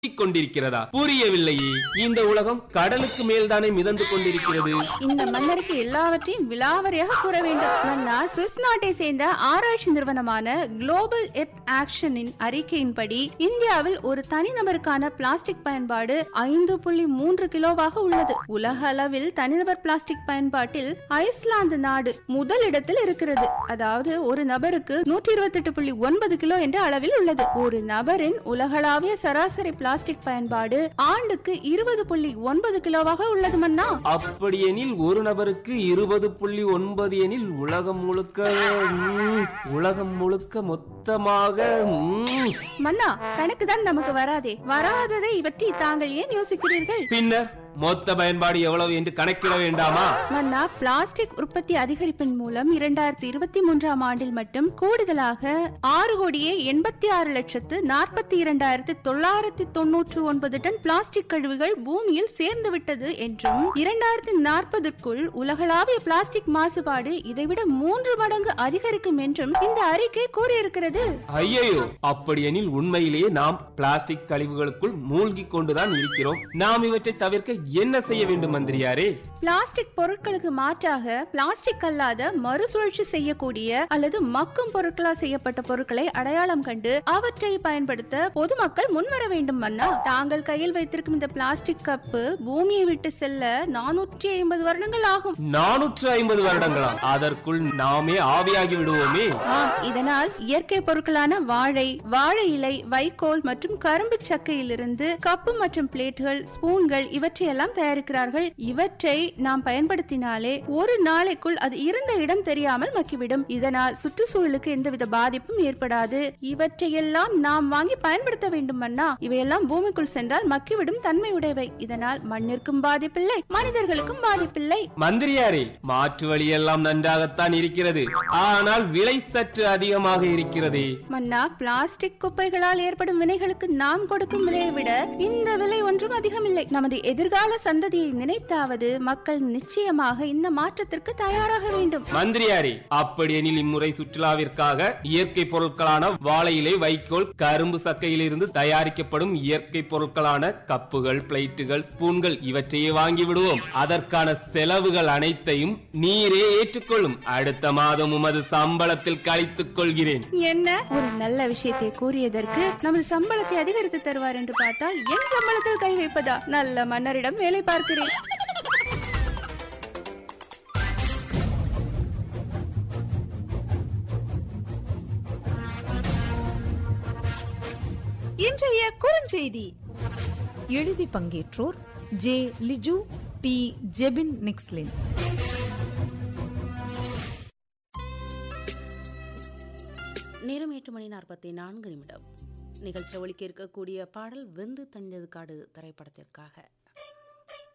கொண்டிருக்கிறதா புரியவில்லையே இந்த உலகம் கடலுக்கு மேல்தானே மிதந்து கொண்டிருக்கிறது இந்த மன்னருக்கு எல்லாவற்றையும் விலாவரியாக கூற வேண்டும் மன்னா சுவிஸ் நாட்டை சேர்ந்த ஆராய்ச்சி நிறுவனமான குளோபல் எர்த் ஆக்ஷனின் அறிக்கையின்படி இந்தியாவில் ஒரு தனிநபருக்கான பிளாஸ்டிக் பயன்பாடு ஐந்து புள்ளி மூன்று கிலோவாக உள்ளது உலக அளவில் தனிநபர் பிளாஸ்டிக் பயன்பாட்டில் ஐஸ்லாந்து நாடு முதலிடத்தில் இருக்கிறது அதாவது ஒரு நபருக்கு நூற்றி இருபத்தி எட்டு புள்ளி ஒன்பது கிலோ என்ற அளவில் உள்ளது ஒரு நபரின் உலகளாவிய சராசரி பிளாஸ்டிக் பயன்பாடு ஆண்டுக்கு இருபது புள்ளி ஒன்பது கிலோவாக உள்ளது மன்னா அப்படியெனில் ஒரு நபருக்கு இருபது புள்ளி ஒன்பது எனில் உலகம் முழுக்க ம், உலகம் முழுக்க மொத்தமாக ம், மன்னா கணக்கு தான் நமக்கு வராதே வராததை பற்றி தாங்கள் ஏன் யோசிக்கிறீர்கள் பின்னர் மொத்த பயன்பாடு எவ்வளவு என்று கணக்கிட வேண்டாமா மன்னா பிளாஸ்டிக் உற்பத்தி அதிகரிப்பின் மூலம் இரண்டாயிரத்தி இருபத்தி மூன்றாம் ஆண்டில் மட்டும் கூடுதலாக ஆறு கோடியே எண்பத்தி ஆறு லட்சத்து நாற்பத்தி இரண்டாயிரத்தி தொள்ளாயிரத்தி தொன்னூற்று ஒன்பது டன் பிளாஸ்டிக் கழிவுகள் பூமியில் சேர்ந்து விட்டது என்றும் இரண்டாயிரத்தி நாற்பதுக்குள் உலகளாவிய பிளாஸ்டிக் மாசுபாடு இதைவிட மூன்று மடங்கு அதிகரிக்கும் என்றும் இந்த அறிக்கை கூறியிருக்கிறது ஐயையோ அப்படியெனில் உண்மையிலேயே நாம் பிளாஸ்டிக் கழிவுகளுக்குள் மூழ்கி கொண்டுதான் இருக்கிறோம் நாம் இவற்றை தவிர்க்க என்ன செய்ய வேண்டும் மந்திரியாரே பிளாஸ்டிக் பொருட்களுக்கு மாற்றாக பிளாஸ்டிக் அல்லாத மறுசுழற்சி செய்யக்கூடிய அல்லது மக்கும் பொருட்களால் செய்யப்பட்ட பொருட்களை அடையாளம் கண்டு அவற்றை பயன்படுத்த பொதுமக்கள் முன்வர வேண்டும் மன்னா தாங்கள் கையில் வைத்திருக்கும் இந்த பிளாஸ்டிக் கப்பு பூமியை விட்டு செல்ல நானூற்றி ஐம்பது வருடங்கள் ஆகும் நானூற்று ஐம்பது வருடங்களா அதற்குள் நாமே ஆவியாகி விடுவோமே ஆம் இதனால் இயற்கை பொருட்களான வாழை வாழை இலை வைக்கோல் மற்றும் கரும்பு சக்கையிலிருந்து கப்பு மற்றும் பிளேட்டுகள் ஸ்பூன்கள் இவற்றையெல்லாம் தயாரிக்கிறார்கள் இவற்றை நாம் பயன்படுத்தினாலே ஒரு நாளைக்குள் அது இருந்த இடம் தெரியாமல் மக்கிவிடும் இதனால் சுற்றுச்சூழலுக்கு எந்தவித பாதிப்பும் ஏற்படாது இவற்றையெல்லாம் நாம் வாங்கி பயன்படுத்த வேண்டும் அண்ணா இவையெல்லாம் பூமிக்குள் சென்றால் மக்கிவிடும் தன்மை உடையவை இதனால் மண்ணிற்கும் பாதிப்பில்லை மனிதர்களுக்கும் பாதிப்பில்லை மந்திரியாரே மாற்று வழியெல்லாம் நன்றாகத்தான் இருக்கிறது ஆனால் விலை சற்று அதிகமாக இருக்கிறதே மன்னா பிளாஸ்டிக் குப்பைகளால் ஏற்படும் வினைகளுக்கு நாம் கொடுக்கும் விலையை விட இந்த விலை ஒன்றும் அதிகமில்லை நமது எதிர்கால சந்ததியை நினைத்தாவது மக்கள் நிச்சயமாக இந்த மாற்றத்திற்கு தயாராக வேண்டும் மந்திரியாரே அப்படியெனில் இம்முறை சுற்றுலாவிற்காக இயற்கை பொருட்களான வாழை இலை வைக்கோல் கரும்பு சக்கையிலிருந்து தயாரிக்கப்படும் இயற்கை பொருட்களான கப்புகள் பிளேட்டுகள் ஸ்பூன்கள் இவற்றையே வாங்கி விடுவோம் அதற்கான செலவுகள் அனைத்தையும் நீரே ஏற்றுக்கொள்ளும் அடுத்த மாதம் உமது சம்பளத்தில் கழித்துக் கொள்கிறேன் என்ன ஒரு நல்ல விஷயத்தை கூறியதற்கு நமது சம்பளத்தை அதிகரித்து தருவார் என்று பார்த்தால் என் சம்பளத்தில் கை வைப்பதா நல்ல மன்னரிடம் வேலை பார்க்கிறேன் இன்றைய குறுஞ்செய்தி எழுதி பங்கேற்றோர் ஜே லிஜு டி ஜெபின் நிக்ஸ்லின் நேரம் எட்டு மணி நாற்பத்தி நான்கு நிமிடம் நிகழ்ச்சி ஒலிக்க இருக்கக்கூடிய பாடல் வெந்து தணிந்தது காடு திரைப்படத்திற்காக